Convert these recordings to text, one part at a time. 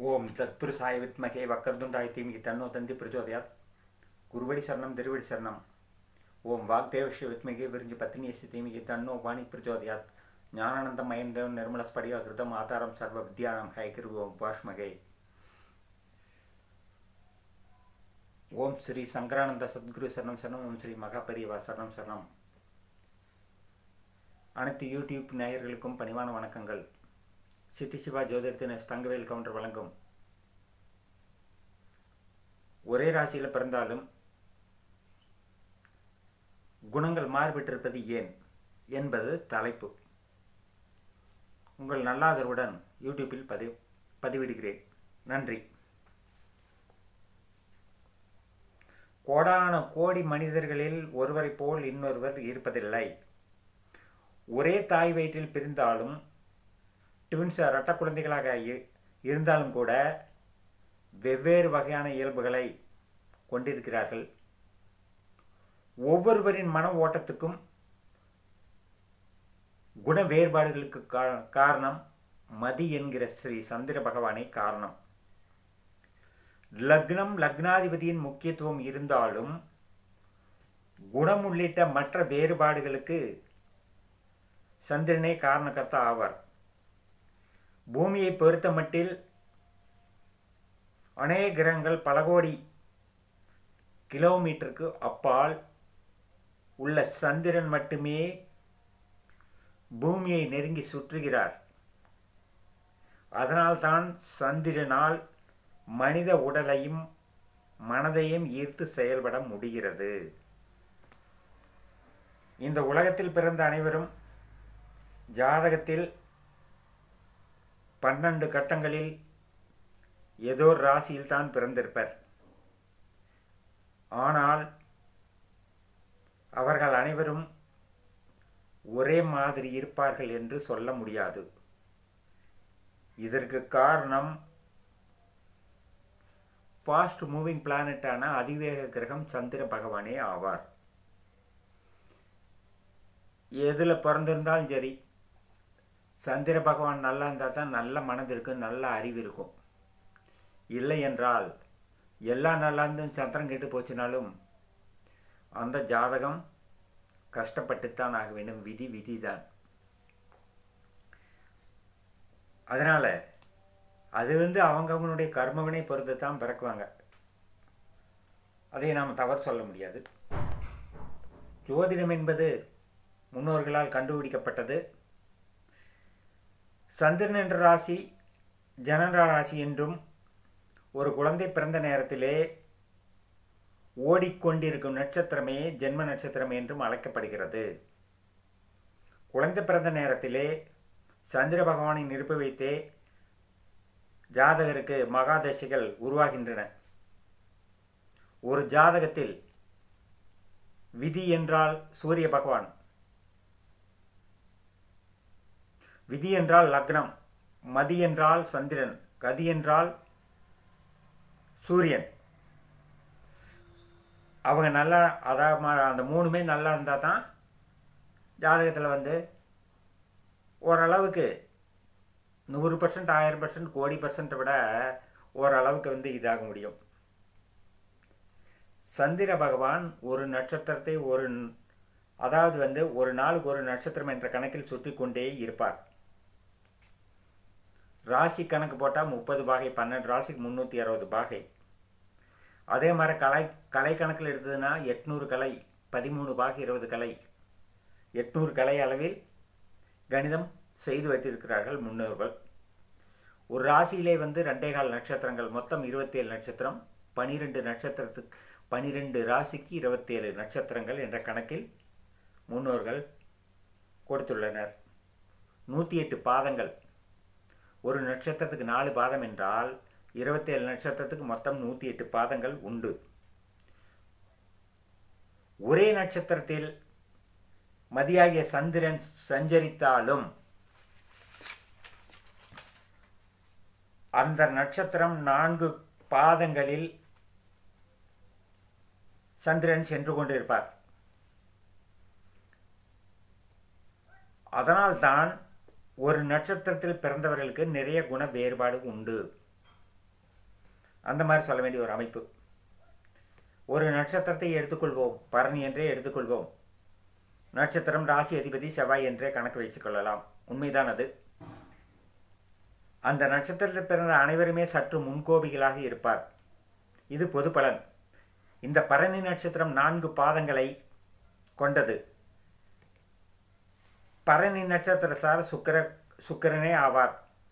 ஓம் தத்புருஷாய வித்மகே வக்கரதுண்டாய தீமிகி தன்னோ தந்தி பிரச்சோதயாத் குருவடி சரணம் திருவடி சரணம் ஓம் வாக்தேவஸ்ய வித்மகே விரிஞ்சு பத்தினியஸ்ய தீமிகி தன்னோ வாணி பிரச்சோதயாத் ஞானானந்தம் மயந்தம் நிர்மல ஸ்படிக கிருதம் ஆதாரம் சர்வ வித்யானம் ஹயகிரு ஓம் பாஷ்மகே ஓம் ஸ்ரீ சங்கரானந்த சத்குரு சரணம் சரணம் ஓம் ஸ்ரீ மகாபரிவா சரணம் சரணம் அனைத்து யூடியூப் நேயர்களுக்கும் பணிவான வணக்கங்கள் சித்தி சிவா ஜோதிடத்தின் தங்கவேல் கவுண்டர் வழங்கும் ஒரே ராசியில் பிறந்தாலும் குணங்கள் மாறுபட்டிருப்பது ஏன் என்பது தலைப்பு உங்கள் நல்லாதரவுடன் யூடியூப்பில் பதி பதிவிடுகிறேன் நன்றி கோடான கோடி மனிதர்களில் ஒருவரை போல் இன்னொருவர் இருப்பதில்லை ஒரே தாய் வயிற்றில் பிரிந்தாலும் ட்வின்ஸ் இரட்ட குழந்தைகளாக இருந்தாலும் கூட வெவ்வேறு வகையான இயல்புகளை கொண்டிருக்கிறார்கள் ஒவ்வொருவரின் மன ஓட்டத்துக்கும் குண வேறுபாடுகளுக்கு காரணம் மதி என்கிற ஸ்ரீ சந்திர பகவானே காரணம் லக்னம் லக்னாதிபதியின் முக்கியத்துவம் இருந்தாலும் குணம் உள்ளிட்ட மற்ற வேறுபாடுகளுக்கு சந்திரனே காரணக்கர்த்தா ஆவார் பூமியை பொறுத்த மட்டில் அநேக கிரகங்கள் பல கோடி கிலோமீட்டருக்கு அப்பால் உள்ள சந்திரன் மட்டுமே பூமியை நெருங்கி சுற்றுகிறார் அதனால்தான் சந்திரனால் மனித உடலையும் மனதையும் ஈர்த்து செயல்பட முடிகிறது இந்த உலகத்தில் பிறந்த அனைவரும் ஜாதகத்தில் பன்னெண்டு கட்டங்களில் ஏதோ ராசியில் தான் பிறந்திருப்பர் ஆனால் அவர்கள் அனைவரும் ஒரே மாதிரி இருப்பார்கள் என்று சொல்ல முடியாது இதற்கு காரணம் ஃபாஸ்ட் மூவிங் பிளானட்டான அதிவேக கிரகம் சந்திர பகவானே ஆவார் எதில் பிறந்திருந்தாலும் சரி சந்திர பகவான் நல்லா இருந்தால் தான் நல்ல மனது இருக்கும் நல்ல அறிவு இருக்கும் இல்லை என்றால் எல்லாம் நல்லா இருந்தும் சந்திரன் கெட்டு போச்சுனாலும் அந்த ஜாதகம் கஷ்டப்பட்டுத்தான் ஆக வேண்டும் விதி விதி தான் அதனால் அது வந்து அவங்கவுங்களுடைய கர்மவினை பொறுத்து தான் பிறக்குவாங்க அதை நாம் தவறு சொல்ல முடியாது ஜோதிடம் என்பது முன்னோர்களால் கண்டுபிடிக்கப்பட்டது சந்திரன் என்ற ராசி ஜனன ராசி என்றும் ஒரு குழந்தை பிறந்த நேரத்திலே ஓடிக்கொண்டிருக்கும் நட்சத்திரமே ஜென்ம நட்சத்திரம் என்றும் அழைக்கப்படுகிறது குழந்தை பிறந்த நேரத்திலே சந்திர பகவானை நிரப்பி வைத்தே ஜாதகருக்கு மகாதசைகள் உருவாகின்றன ஒரு ஜாதகத்தில் விதி என்றால் சூரிய பகவான் விதி என்றால் லக்னம் மதி என்றால் சந்திரன் கதி என்றால் சூரியன் அவங்க நல்லா அதாவது அந்த மூணுமே நல்லா இருந்தால் தான் ஜாதகத்தில் வந்து ஓரளவுக்கு நூறு பர்சன்ட் ஆயிரம் பர்சன்ட் கோடி பர்சன்ட்டை விட ஓரளவுக்கு வந்து இதாக முடியும் சந்திர பகவான் ஒரு நட்சத்திரத்தை ஒரு அதாவது வந்து ஒரு நாளுக்கு ஒரு நட்சத்திரம் என்ற கணக்கில் சுற்றி கொண்டே இருப்பார் ராசி கணக்கு போட்டால் முப்பது பாகை பன்னெண்டு ராசிக்கு முந்நூற்றி அறுபது பாகை அதே மாதிரி கலை கலை கணக்கில் எடுத்ததுன்னா எட்நூறு கலை பதிமூணு பாகை இருபது கலை எட்நூறு கலை அளவில் கணிதம் செய்து வைத்திருக்கிறார்கள் முன்னோர்கள் ஒரு ராசியிலே வந்து ரெண்டே கால் நட்சத்திரங்கள் மொத்தம் இருபத்தேழு நட்சத்திரம் பனிரெண்டு நட்சத்திரத்துக்கு பனிரெண்டு ராசிக்கு இருபத்தேழு நட்சத்திரங்கள் என்ற கணக்கில் முன்னோர்கள் கொடுத்துள்ளனர் நூற்றி எட்டு பாதங்கள் ஒரு நட்சத்திரத்துக்கு நாலு பாதம் என்றால் இருபத்தேழு நட்சத்திரத்துக்கு மொத்தம் நூற்றி எட்டு பாதங்கள் உண்டு ஒரே நட்சத்திரத்தில் மதியாகிய சந்திரன் சஞ்சரித்தாலும் அந்த நட்சத்திரம் நான்கு பாதங்களில் சந்திரன் சென்று கொண்டிருப்பார் அதனால்தான் ஒரு நட்சத்திரத்தில் பிறந்தவர்களுக்கு நிறைய குண வேறுபாடு உண்டு அந்த மாதிரி சொல்ல வேண்டிய ஒரு அமைப்பு ஒரு நட்சத்திரத்தை எடுத்துக்கொள்வோம் பரணி என்றே எடுத்துக்கொள்வோம் நட்சத்திரம் ராசி அதிபதி செவ்வாய் என்றே கணக்கு வைத்துக் கொள்ளலாம் உண்மைதான் அது அந்த நட்சத்திரத்தில் பிறந்த அனைவருமே சற்று முன்கோபிகளாக இருப்பார் இது பொது பலன் இந்த பரணி நட்சத்திரம் நான்கு பாதங்களை கொண்டது பரணி நட்சத்திரத்தார் சுக்கர சுக்கரனே ஆவார்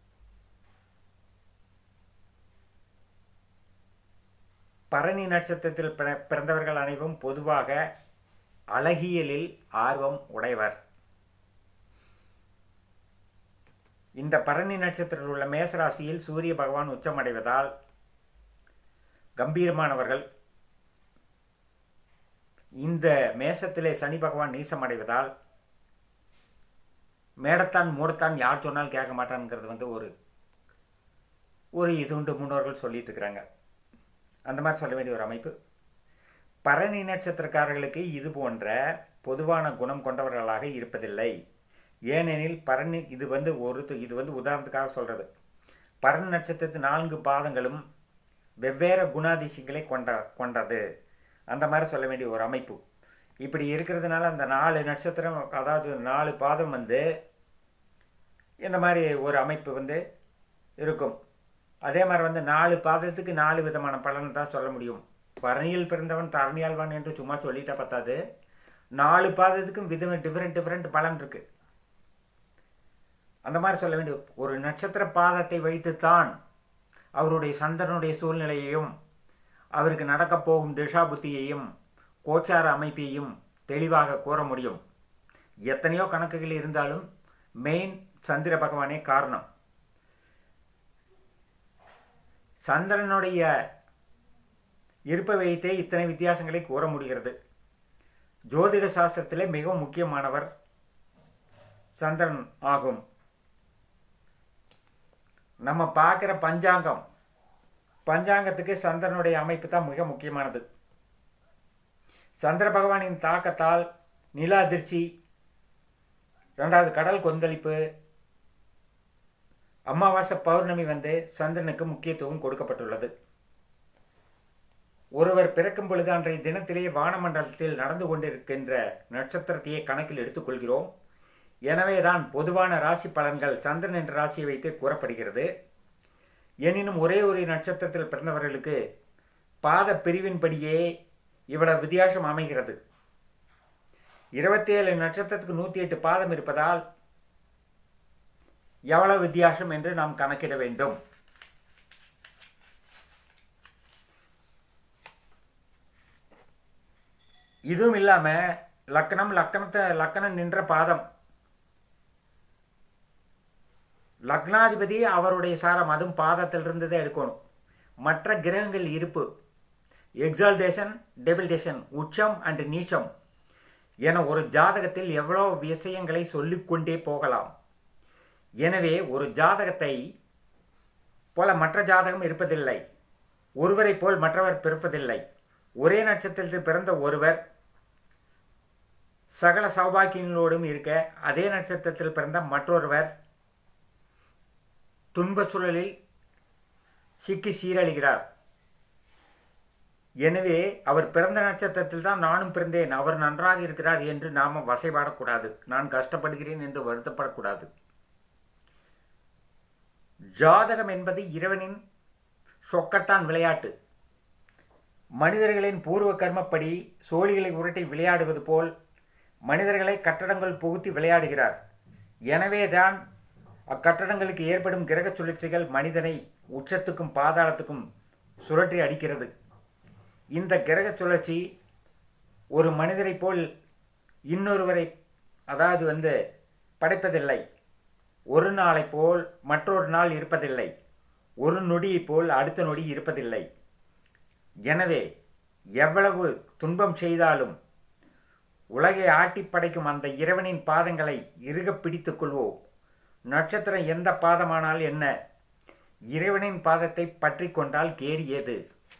பரணி நட்சத்திரத்தில் பிறந்தவர்கள் அனைவரும் பொதுவாக அழகியலில் ஆர்வம் உடையவர் இந்த பரணி நட்சத்திரத்தில் உள்ள மேசராசியில் சூரிய பகவான் உச்சமடைவதால் கம்பீரமானவர்கள் இந்த மேசத்திலே சனி பகவான் நீசமடைவதால் மேடத்தான் மூடத்தான் யார் சொன்னாலும் கேட்க மாட்டான்ங்கிறது வந்து ஒரு ஒரு இது உண்டு முன்னோர்கள் சொல்லிட்டு இருக்கிறாங்க அந்த மாதிரி சொல்ல வேண்டிய ஒரு அமைப்பு பரணி நட்சத்திரக்காரர்களுக்கு இது போன்ற பொதுவான குணம் கொண்டவர்களாக இருப்பதில்லை ஏனெனில் பரணி இது வந்து ஒரு இது வந்து உதாரணத்துக்காக சொல்கிறது பரணி நட்சத்திரத்து நான்கு பாதங்களும் வெவ்வேறு குணாதிசயங்களை கொண்ட கொண்டது அந்த மாதிரி சொல்ல வேண்டிய ஒரு அமைப்பு இப்படி இருக்கிறதுனால அந்த நாலு நட்சத்திரம் அதாவது நாலு பாதம் வந்து இந்த மாதிரி ஒரு அமைப்பு வந்து இருக்கும் அதே மாதிரி வந்து நாலு பாதத்துக்கு நாலு விதமான பலன் தான் சொல்ல முடியும் பரணியில் பிறந்தவன் தரணியாழ்வான் என்று சும்மா சொல்லிட்டா பத்தாது நாலு பாதத்துக்கும் வித டிஃப்ரெண்ட் டிஃப்ரெண்ட் பலன் இருக்கு அந்த மாதிரி சொல்ல வேண்டிய ஒரு நட்சத்திர பாதத்தை வைத்துத்தான் அவருடைய சந்திரனுடைய சூழ்நிலையையும் அவருக்கு நடக்கப் போகும் திஷா புத்தியையும் கோச்சார அமைப்பையும் தெளிவாக கூற முடியும் எத்தனையோ கணக்குகள் இருந்தாலும் மெயின் சந்திர பகவானே காரணம் சந்திரனுடைய இருப்பை வைத்தே இத்தனை வித்தியாசங்களை கூற முடிகிறது ஜோதிட சாஸ்திரத்திலே மிகவும் முக்கியமானவர் சந்திரன் ஆகும் நம்ம பார்க்குற பஞ்சாங்கம் பஞ்சாங்கத்துக்கு சந்திரனுடைய அமைப்பு தான் மிக முக்கியமானது சந்திர பகவானின் தாக்கத்தால் நில அதிர்ச்சி ரெண்டாவது கடல் கொந்தளிப்பு அமாவாசை பௌர்ணமி வந்து சந்திரனுக்கு முக்கியத்துவம் கொடுக்கப்பட்டுள்ளது ஒருவர் பிறக்கும் பொழுது அன்றைய தினத்திலே வானமண்டலத்தில் நடந்து கொண்டிருக்கின்ற நட்சத்திரத்தையே கணக்கில் எடுத்துக்கொள்கிறோம் எனவேதான் பொதுவான ராசி பலன்கள் சந்திரன் என்ற ராசியை வைத்து கூறப்படுகிறது எனினும் ஒரே ஒரு நட்சத்திரத்தில் பிறந்தவர்களுக்கு பாத பிரிவின்படியே இவ்வளவு வித்தியாசம் அமைகிறது இருபத்தி ஏழு நட்சத்திரத்துக்கு நூற்றி எட்டு பாதம் இருப்பதால் எவ்வளவு வித்தியாசம் என்று நாம் கணக்கிட வேண்டும் இதுவும் இல்லாம லக்கணம் லக்கணத்தை லக்கணம் நின்ற பாதம் லக்னாதிபதி அவருடைய சாரம் அதுவும் பாதத்திலிருந்து தான் எடுக்கணும் மற்ற கிரகங்கள் இருப்பு எக்ஸால்டேஷன் டெபில்டேஷன் உச்சம் அண்ட் நீச்சம் என ஒரு ஜாதகத்தில் எவ்வளோ விஷயங்களை சொல்லிக்கொண்டே போகலாம் எனவே ஒரு ஜாதகத்தை போல மற்ற ஜாதகம் இருப்பதில்லை ஒருவரை போல் மற்றவர் பிறப்பதில்லை ஒரே நட்சத்திரத்தில் பிறந்த ஒருவர் சகல சௌபாக்கியங்களோடும் இருக்க அதே நட்சத்திரத்தில் பிறந்த மற்றொருவர் துன்ப சூழலில் சிக்கி சீரழிகிறார் எனவே அவர் பிறந்த நட்சத்திரத்தில் தான் நானும் பிறந்தேன் அவர் நன்றாக இருக்கிறார் என்று நாம வசைபாடக்கூடாது நான் கஷ்டப்படுகிறேன் என்று வருத்தப்படக்கூடாது ஜாதகம் என்பது இறைவனின் சொக்கட்டான் விளையாட்டு மனிதர்களின் பூர்வ கர்மப்படி சோழிகளை உருட்டி விளையாடுவது போல் மனிதர்களை கட்டடங்கள் புகுத்தி விளையாடுகிறார் எனவேதான் அக்கட்டடங்களுக்கு ஏற்படும் கிரக சுழற்சிகள் மனிதனை உச்சத்துக்கும் பாதாளத்துக்கும் சுழற்றி அடிக்கிறது இந்த கிரக சுழற்சி ஒரு மனிதரை போல் இன்னொருவரை அதாவது வந்து படைப்பதில்லை ஒரு நாளை போல் மற்றொரு நாள் இருப்பதில்லை ஒரு நொடியை போல் அடுத்த நொடி இருப்பதில்லை எனவே எவ்வளவு துன்பம் செய்தாலும் உலகை ஆட்டி படைக்கும் அந்த இறைவனின் பாதங்களை இறுக பிடித்துக் கொள்வோம் நட்சத்திரம் எந்த பாதமானால் என்ன இறைவனின் பாதத்தை பற்றி கொண்டால் கேரியது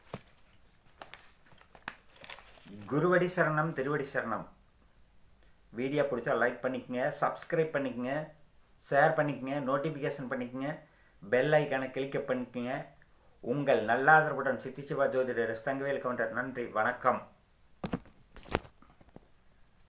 குருவடி சரணம் திருவடி சரணம் வீடியோ பிடிச்சா லைக் பண்ணிக்கங்க சப்ஸ்கிரைப் பண்ணிக்கங்க ஷேர் பண்ணிக்கங்க நோட்டிஃபிகேஷன் பண்ணிக்கங்க பெல் ஐக்கானை கிளிக் பண்ணிக்கங்க உங்கள் நல்லாதரவுடன் சித்தி சிவா ஜோதிடர் தங்கவேல் கவுண்டர் நன்றி வணக்கம்